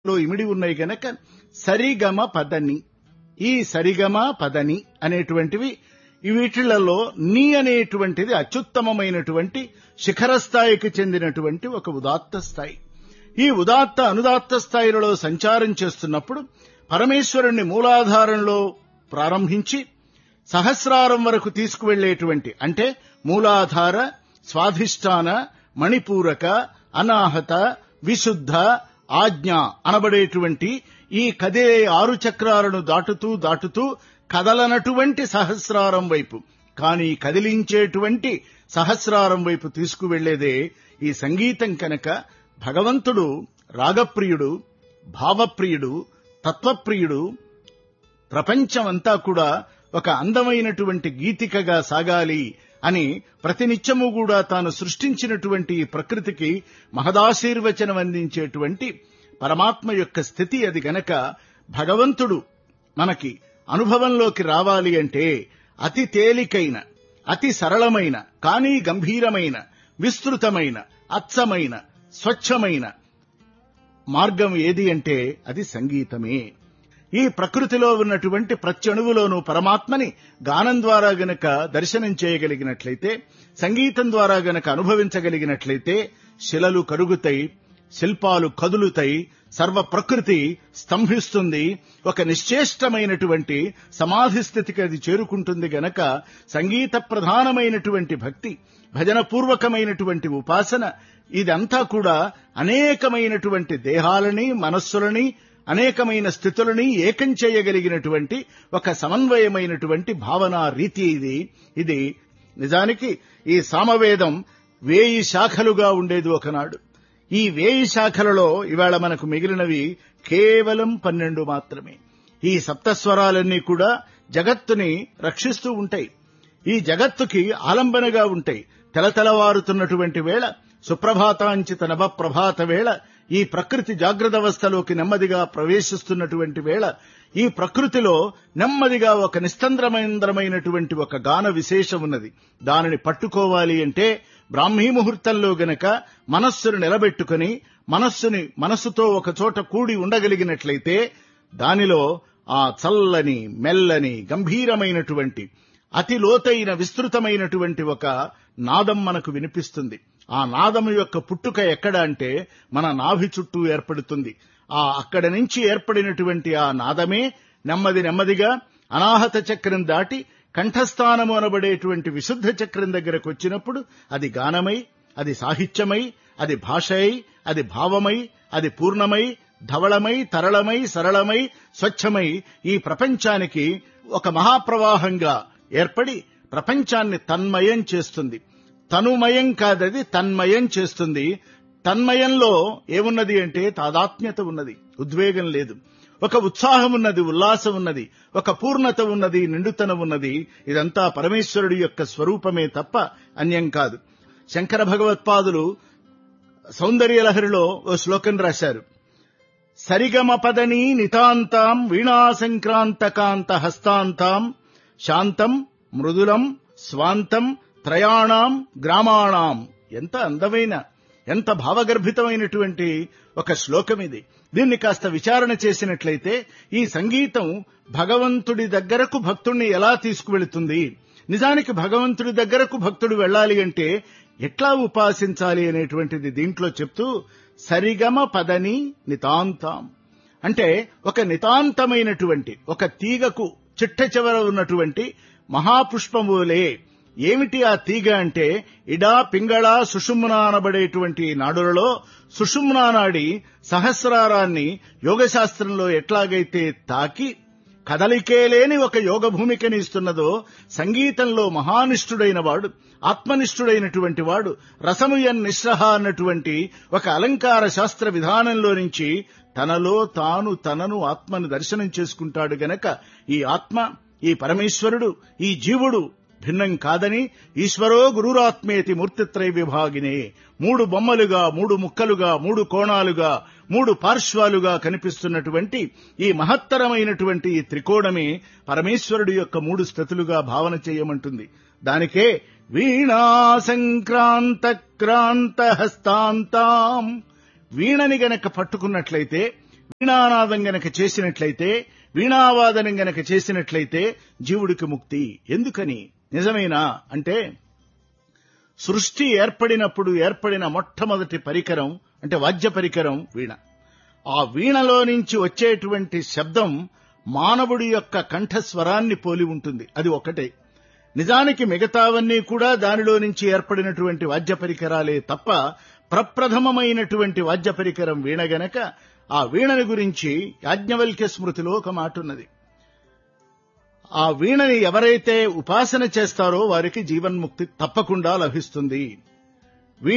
లో ఇమిడి ఉన్నాయి గనక సరిగమ పదని ఈ సరిగమ పదని అనేటువంటివి వీటిలలో నీ అనేటువంటిది అత్యుత్తమమైనటువంటి శిఖర స్థాయికి చెందినటువంటి ఒక ఉదాత్త స్థాయి ఈ ఉదాత్త అనుదాత్త స్థాయిలలో సంచారం చేస్తున్నప్పుడు పరమేశ్వరుణ్ణి మూలాధారంలో ప్రారంభించి సహస్రారం వరకు తీసుకువెళ్లేటువంటి అంటే మూలాధార స్వాధిష్టాన మణిపూరక అనాహత విశుద్ధ ఆజ్ఞ అనబడేటువంటి ఈ కదే ఆరు చక్రాలను దాటుతూ దాటుతూ కదలనటువంటి సహస్రారం వైపు కానీ కదిలించేటువంటి సహస్రారం వైపు తీసుకువెళ్లేదే ఈ సంగీతం కనుక భగవంతుడు రాగప్రియుడు భావప్రియుడు తత్వప్రియుడు ప్రపంచమంతా కూడా ఒక అందమైనటువంటి గీతికగా సాగాలి అని ప్రతినిత్యము కూడా తాను సృష్టించినటువంటి ఈ ప్రకృతికి మహదాశీర్వచనం అందించేటువంటి పరమాత్మ యొక్క స్థితి అది గనక భగవంతుడు మనకి అనుభవంలోకి రావాలి అంటే అతి తేలికైన అతి సరళమైన కానీ గంభీరమైన విస్తృతమైన అచ్చమైన స్వచ్ఛమైన మార్గం ఏది అంటే అది సంగీతమే ఈ ప్రకృతిలో ఉన్నటువంటి ప్రత్యణువులోనూ పరమాత్మని గానం ద్వారా గనక దర్శనం చేయగలిగినట్లయితే సంగీతం ద్వారా గనక అనుభవించగలిగినట్లయితే శిలలు కరుగుతాయి శిల్పాలు కదులుతాయి సర్వ ప్రకృతి స్తంభిస్తుంది ఒక నిశ్చేష్టమైనటువంటి సమాధి స్థితికి అది చేరుకుంటుంది గనక సంగీత ప్రధానమైనటువంటి భక్తి భజన పూర్వకమైనటువంటి ఉపాసన ఇదంతా కూడా అనేకమైనటువంటి దేహాలని మనస్సులని అనేకమైన స్థితులని ఏకం చేయగలిగినటువంటి ఒక సమన్వయమైనటువంటి భావన రీతి ఇది ఇది నిజానికి ఈ సామవేదం వేయి శాఖలుగా ఉండేది ఒకనాడు ఈ వేయి శాఖలలో ఇవాళ మనకు మిగిలినవి కేవలం పన్నెండు మాత్రమే ఈ సప్తస్వరాలన్నీ కూడా జగత్తుని రక్షిస్తూ ఉంటాయి ఈ జగత్తుకి ఆలంబనగా ఉంటాయి తెలతెలవారుతున్నటువంటి వేళ సుప్రభాతాంచిత నభ ప్రభాత వేళ ఈ ప్రకృతి జాగ్రత్తవస్థలోకి నెమ్మదిగా ప్రవేశిస్తున్నటువంటి వేళ ఈ ప్రకృతిలో నెమ్మదిగా ఒక నిస్తంద్రమైనటువంటి ఒక గాన విశేషం ఉన్నది దానిని పట్టుకోవాలి అంటే బ్రాహ్మీ ముహూర్తంలో గనక మనస్సును నిలబెట్టుకుని మనస్సుని మనస్సుతో ఒక చోట కూడి ఉండగలిగినట్లయితే దానిలో ఆ చల్లని మెల్లని గంభీరమైనటువంటి అతి లోతైన విస్తృతమైనటువంటి ఒక నాదం మనకు వినిపిస్తుంది ఆ నాదం యొక్క పుట్టుక ఎక్కడ అంటే మన నాభి చుట్టూ ఏర్పడుతుంది ఆ అక్కడ నుంచి ఏర్పడినటువంటి ఆ నాదమే నెమ్మది నెమ్మదిగా అనాహత చక్రం దాటి కంఠస్థానము అనబడేటువంటి విశుద్ధ చక్రం దగ్గరకు వచ్చినప్పుడు అది గానమై అది సాహిత్యమై అది భాషై అది భావమై అది పూర్ణమై ధవళమై తరళమై సరళమై స్వచ్ఛమై ఈ ప్రపంచానికి ఒక మహాప్రవాహంగా ఏర్పడి ప్రపంచాన్ని తన్మయం చేస్తుంది తనుమయం కాదది తన్మయం చేస్తుంది తన్మయంలో ఏమున్నది అంటే తాదాత్మ్యత ఉన్నది ఉద్వేగం లేదు ఒక ఉత్సాహం ఉన్నది ఉల్లాసం ఉన్నది ఒక పూర్ణత ఉన్నది నిండుతనం ఉన్నది ఇదంతా పరమేశ్వరుడి యొక్క స్వరూపమే తప్ప అన్యం కాదు శంకర భగవత్పాదులు సౌందర్యలహరిలో ఓ శ్లోకం రాశారు సరిగమ పదని నితాంతాం వీణా సంక్రాంతకాంత హస్తాంతాం శాంతం మృదులం స్వాంతం త్రయాణం గ్రామాణం ఎంత అందమైన ఎంత భావగర్భితమైనటువంటి ఒక శ్లోకం ఇది దీన్ని కాస్త విచారణ చేసినట్లయితే ఈ సంగీతం భగవంతుడి దగ్గరకు భక్తుణ్ణి ఎలా తీసుకువెళుతుంది నిజానికి భగవంతుడి దగ్గరకు భక్తుడు వెళ్ళాలి అంటే ఎట్లా ఉపాసించాలి అనేటువంటిది దీంట్లో చెప్తూ సరిగమ పదని నితాంతం అంటే ఒక నితాంతమైనటువంటి ఒక తీగకు చిట్ట చివర ఉన్నటువంటి మహాపుష్పములే ఏమిటి ఆ తీగ అంటే ఇడా పింగళ సుషుమ్న అనబడేటువంటి నాడులలో సుషుమ్నా నాడి సహస్రారాన్ని యోగశాస్త్రంలో ఎట్లాగైతే తాకి కదలికే లేని ఒక యోగ భూమికని ఇస్తున్నదో సంగీతంలో మహానిష్ఠుడైన వాడు ఆత్మనిష్ఠుడైనటువంటి వాడు రసముయన్ నిశ్రహ అన్నటువంటి ఒక అలంకార శాస్త్ర విధానంలో నుంచి తనలో తాను తనను ఆత్మను దర్శనం చేసుకుంటాడు గనక ఈ ఆత్మ ఈ పరమేశ్వరుడు ఈ జీవుడు భిన్నం కాదని ఈశ్వరో గురురాత్మేతి మూర్తిత్రయ విభాగినే మూడు బొమ్మలుగా మూడు ముక్కలుగా మూడు కోణాలుగా మూడు పార్శ్వాలుగా కనిపిస్తున్నటువంటి ఈ మహత్తరమైనటువంటి ఈ త్రికోణమే పరమేశ్వరుడి యొక్క మూడు స్థితులుగా భావన చేయమంటుంది దానికే వీణా సంక్రాంత క్రాంత హస్తాంతాం వీణని గనక పట్టుకున్నట్లయితే వీణానాదం గనక చేసినట్లయితే వీణావాదనం గనక చేసినట్లయితే జీవుడికి ముక్తి ఎందుకని నిజమేనా అంటే సృష్టి ఏర్పడినప్పుడు ఏర్పడిన మొట్టమొదటి పరికరం అంటే వాద్య పరికరం వీణ ఆ వీణలో నుంచి వచ్చేటువంటి శబ్దం మానవుడి యొక్క కంఠస్వరాన్ని పోలి ఉంటుంది అది ఒకటే నిజానికి మిగతావన్నీ కూడా దానిలో నుంచి ఏర్పడినటువంటి వాద్య పరికరాలే తప్ప ప్రప్రథమమైనటువంటి వాద్య పరికరం వీణ గనక ఆ వీణని గురించి యాజ్ఞవల్క్య స్మృతిలో ఒక మాట ఉన్నది ఆ వీణని ఎవరైతే ఉపాసన చేస్తారో వారికి జీవన్ముక్తి తప్పకుండా లభిస్తుంది